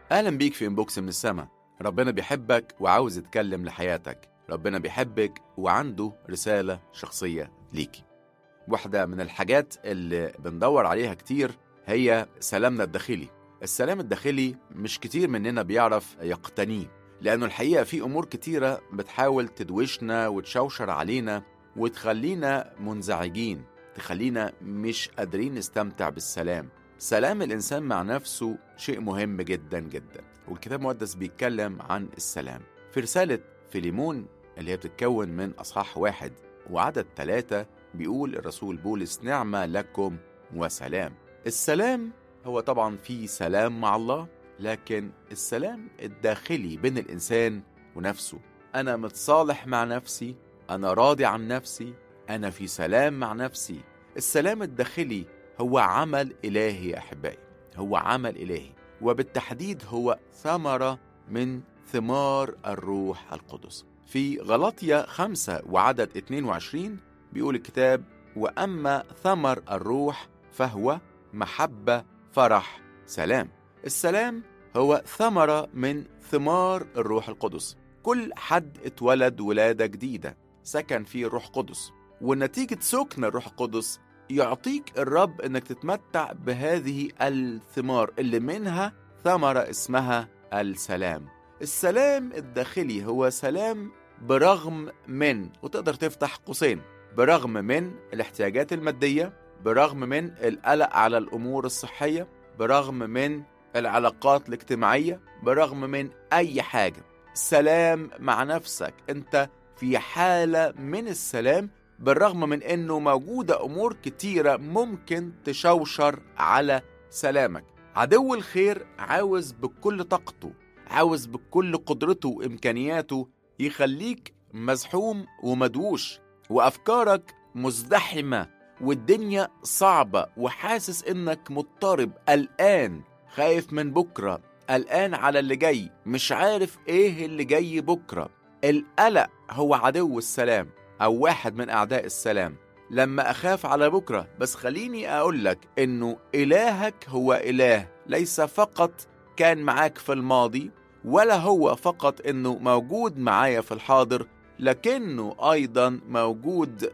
أهلا بيك في انبوكس من السما ربنا بيحبك وعاوز يتكلم لحياتك ربنا بيحبك وعنده رسالة شخصية ليكي واحدة من الحاجات اللي بندور عليها كتير هي سلامنا الداخلي السلام الداخلي مش كتير مننا بيعرف يقتنيه لأنه الحقيقة في أمور كتيرة بتحاول تدوشنا وتشوشر علينا وتخلينا منزعجين تخلينا مش قادرين نستمتع بالسلام سلام الإنسان مع نفسه شيء مهم جدا جدا والكتاب المقدس بيتكلم عن السلام في رسالة فيليمون اللي هي بتتكون من أصحاح واحد وعدد ثلاثة بيقول الرسول بولس نعمة لكم وسلام السلام هو طبعا في سلام مع الله لكن السلام الداخلي بين الإنسان ونفسه أنا متصالح مع نفسي أنا راضي عن نفسي أنا في سلام مع نفسي السلام الداخلي هو عمل إلهي يا أحبائي هو عمل إلهي وبالتحديد هو ثمرة من ثمار الروح القدس في غلطية خمسة وعدد 22 بيقول الكتاب وأما ثمر الروح فهو محبة فرح سلام السلام هو ثمرة من ثمار الروح القدس كل حد اتولد ولادة جديدة سكن فيه الروح القدس ونتيجة سكن الروح القدس يعطيك الرب انك تتمتع بهذه الثمار اللي منها ثمرة اسمها السلام السلام الداخلي هو سلام برغم من وتقدر تفتح قوسين برغم من الاحتياجات المادية برغم من القلق على الأمور الصحية برغم من العلاقات الاجتماعية برغم من أي حاجة سلام مع نفسك أنت في حالة من السلام بالرغم من أنه موجودة أمور كتيرة ممكن تشوشر على سلامك عدو الخير عاوز بكل طاقته عاوز بكل قدرته وإمكانياته يخليك مزحوم ومدووش وأفكارك مزدحمة والدنيا صعبة وحاسس إنك مضطرب قلقان خايف من بكرة قلقان على اللي جاي مش عارف إيه اللي جاي بكرة القلق هو عدو السلام أو واحد من أعداء السلام لما أخاف على بكرة بس خليني أقول لك إنه إلهك هو إله ليس فقط كان معاك في الماضي ولا هو فقط إنه موجود معايا في الحاضر لكنه أيضا موجود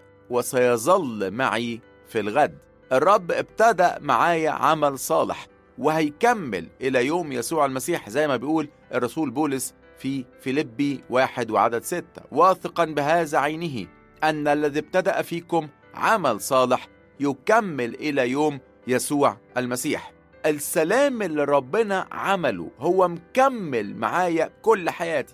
وسيظل معي في الغد الرب ابتدى معايا عمل صالح وهيكمل إلى يوم يسوع المسيح زي ما بيقول الرسول بولس في فيلبي واحد وعدد ستة واثقا بهذا عينه أن الذي ابتدأ فيكم عمل صالح يكمل إلى يوم يسوع المسيح السلام اللي ربنا عمله هو مكمل معايا كل حياتي